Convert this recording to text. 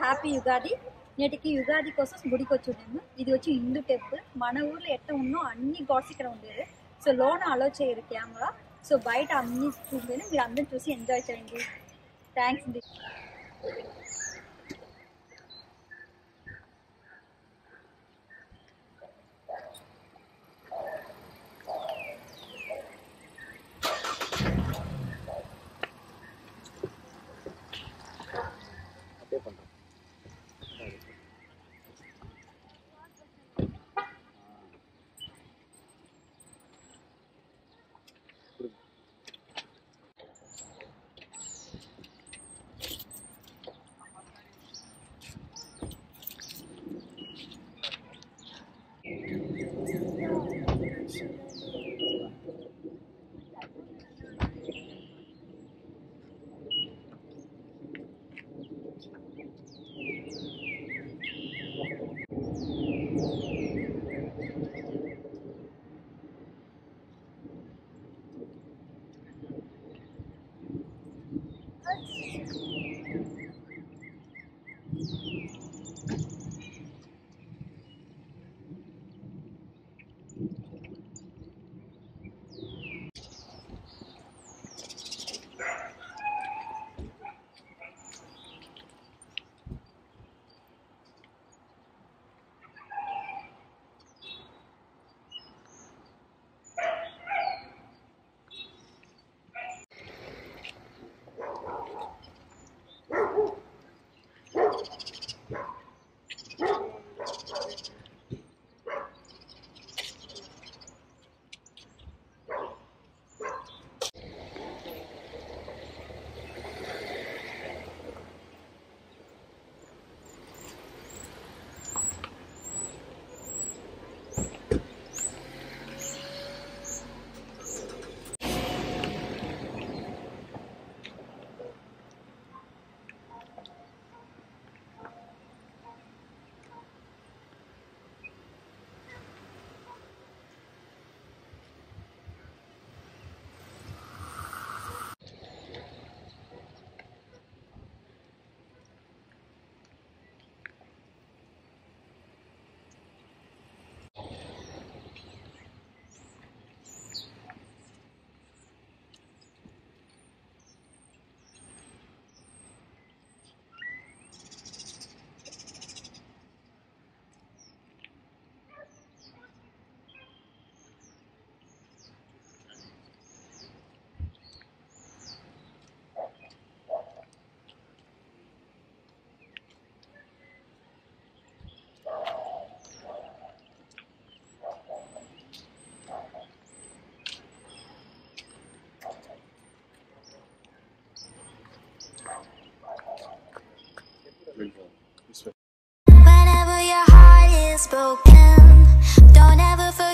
Happy Ugadi నేటికి యుగాది కోసం గుడికి వచ్చి ఉన్నాము ఇది వచ్చి హిందూ టెంపుల్ మన ఊర్లో ఎట్లా ఉన్నో అన్ని గాడ్స్ ఇక్కడ ఉండేది సో లోన అలో చేయరు కెమెరా సో బయట అన్ని చూపేది మీరు అందరూ చూసి ఎంజాయ్ చేయండి thanks Whenever your heart is broken, don't ever forget.